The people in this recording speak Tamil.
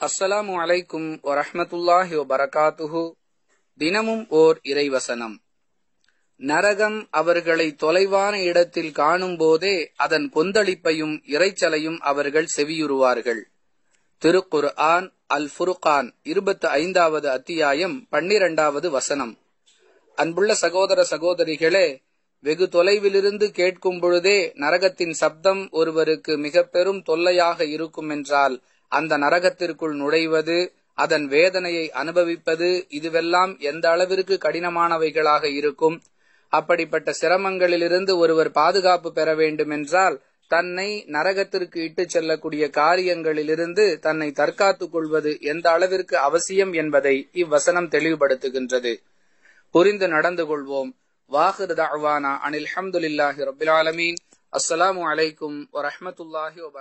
அஸ்ஸலாமு அலைக்கும் வரஹ்மத்துல்லாஹி வபரகாத்துஹு தினமும் ஓர் இறைவசனம் நரகம் அவர்களை தொலைவான இடத்தில் காணும் போதே அதன் கொந்தளிப்பையும் இரைச்சலையும் அவர்கள் செவியுறுவார்கள் திருக்குர் ஆன் அல் ஃபுருகான் இருபத்தி ஐந்தாவது அத்தியாயம் பன்னிரண்டாவது வசனம் அன்புள்ள சகோதர சகோதரிகளே வெகு தொலைவிலிருந்து கேட்கும் பொழுதே நரகத்தின் சப்தம் ஒருவருக்கு மிக பெரும் தொல்லையாக இருக்கும் என்றால் அந்த நரகத்திற்குள் நுழைவது அதன் வேதனையை அனுபவிப்பது இதுவெல்லாம் எந்த அளவிற்கு கடினமானவைகளாக இருக்கும் அப்படிப்பட்ட சிரமங்களிலிருந்து ஒருவர் பாதுகாப்பு பெற வேண்டுமென்றால் தன்னை நரகத்திற்கு இட்டுச் செல்லக்கூடிய காரியங்களிலிருந்து தன்னை தற்காத்துக் கொள்வது எந்த அளவிற்கு அவசியம் என்பதை இவ்வசனம் தெளிவுபடுத்துகின்றது புரிந்து நடந்து கொள்வோம் வாஹிர் தஅவானா அனில் ஹம்துலில்லாஹி ரபில் ஆலமீன் அஸ்ஸலாமு அலைக்கும் வரஹ்மத்துல்லாஹி வபரகாத்துஹு